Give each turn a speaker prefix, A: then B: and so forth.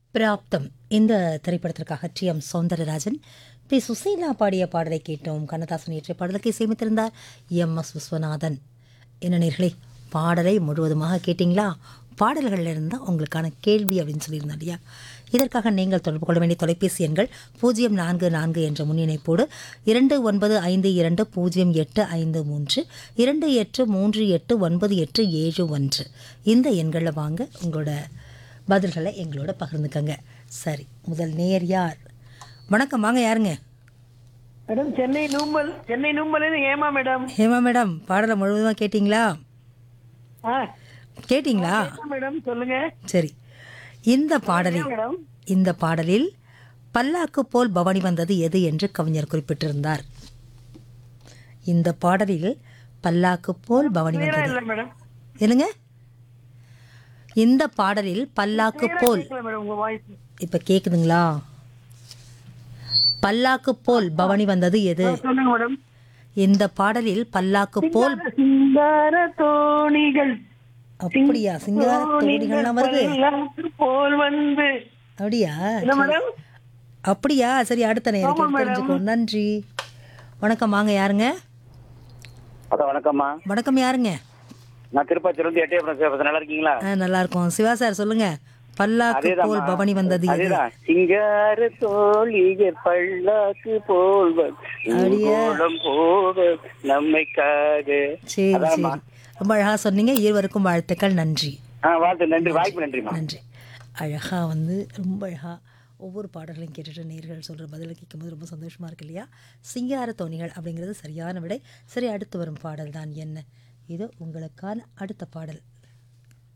A: பிராப்தம் இந்த திரைப்படத்திற்காக T M Soundararajan P Susheela பாடிய பாடலை கேட்டோம் கண்ணதாசன் இயற்றிய பாடலுக்கு இசையமைத்திருந்தார் எம் எஸ் விஸ்வநாதன் என்ன நேர்களே பாடலை முழுவதுமாக கேட்டிங்களா பாடல்களில் இருந்தால் உங்களுக்கான கேள்வி அப்படின்னு சொல்லியிருந்தோம் இல்லையா இதற்காக நீங்கள் தொடர்பு கொள்ள வேண்டிய தொலைபேசி எண்கள் பூஜ்ஜியம் நான்கு நான்கு என்ற முன்னிணைப்போடு இரண்டு ஒன்பது ஐந்து இரண்டு பூஜ்ஜியம் எட்டு ஐந்து மூன்று இரண்டு எட்டு மூன்று எட்டு ஒன்பது எட்டு ஏழு ஒன்று இந்த எண்களில் வாங்க உங்களோட பதில்களை எங்களோட பகிர்ந்துக்கங்க சரி முதல் நேர் யார் வணக்கம் வாங்க யாருங்க
B: மேடம் சென்னை நூம்பல் சென்னை நூம்பல் ஏமா மேடம்
A: ஹேமா மேடம் பாடலை முழுவதுமாக கேட்டிங்களா
B: ஆ
A: கேட்டிங்களா
B: கேட்டேன் மேடம் சொல்லுங்க
A: சரி இந்த பாடலில்
B: மேடம்
A: இந்த பாடலில் பல்லாக்கு போல் பவனி வந்தது எது என்று கவிஞர் குறிப்பிட்டிருந்தார் இந்த பாடலில் பல்லாக்கு போல் பவனி
B: கிளியரா
A: வந்தது
B: இல்ல மேடம்
A: என்னங்க இந்த பாடலில் பல்லாக்கு போல்
B: கேட்கல மேடம் உங்க வாய்ஸ்
A: இப்ப கேக்குதுங்களா பல்லாக்கு போல் பவனி வந்தது எது
B: சொல்லுங்க மேடம்
A: இந்த பாடலில் பல்லாக்கு போல்
B: சிங்கார தோணிகள்
A: அப்படியா சிங்கார தோடிகள்லாம் வருது
B: பல்லாக்கு போல் வந்து
A: அப்படியா
B: என்ன மேடம்
A: அப்படியா சரி அடுத்த நேரம் தெரிஞ்சுக்கோ நன்றி வணக்கம் வாங்க யாருங்க
C: அதான் வணக்கம்மா
A: வணக்கம் யாருங்க
C: நான் திருப்பதியிலிருந்து எட்டயபுரம் சேவஸ் நல்லா இருக்கீங்களா
A: ஆ, நல்லா இருக்கோம் சிவா சார் சொல்லுங்க பல்லாக்கு போல் பவனி வந்தது எது
C: அதேதான் சிங்கார தோழியர் பல்லாக்கு போல் கோலம் போக நம்மைக்காக
A: சரி சரி ரொம்ப அழகா சொன்னீங்க இருவருக்கும் வாழ்த்துக்கள் நன்றி
C: ஆ வாழ்த்து நன்றி வாய்ப்பு நன்றிம்மா
A: நன்றி அழகா வந்து ரொம்ப அழகா ஒவ்வொரு பாடல்களையும் கேட்டுட்டு நேர்கள் சொல்கிற பதிலை கேட்கும்போது ரொம்ப சந்தோஷமா இருக்கு இல்லையா சிங்கார தோணிகள் அப்படிங்கிறது சரியான விடை சரி அடுத்து வரும் பாடல் தான் என்ன இது உங்களுக்கான அடுத்த பாடல்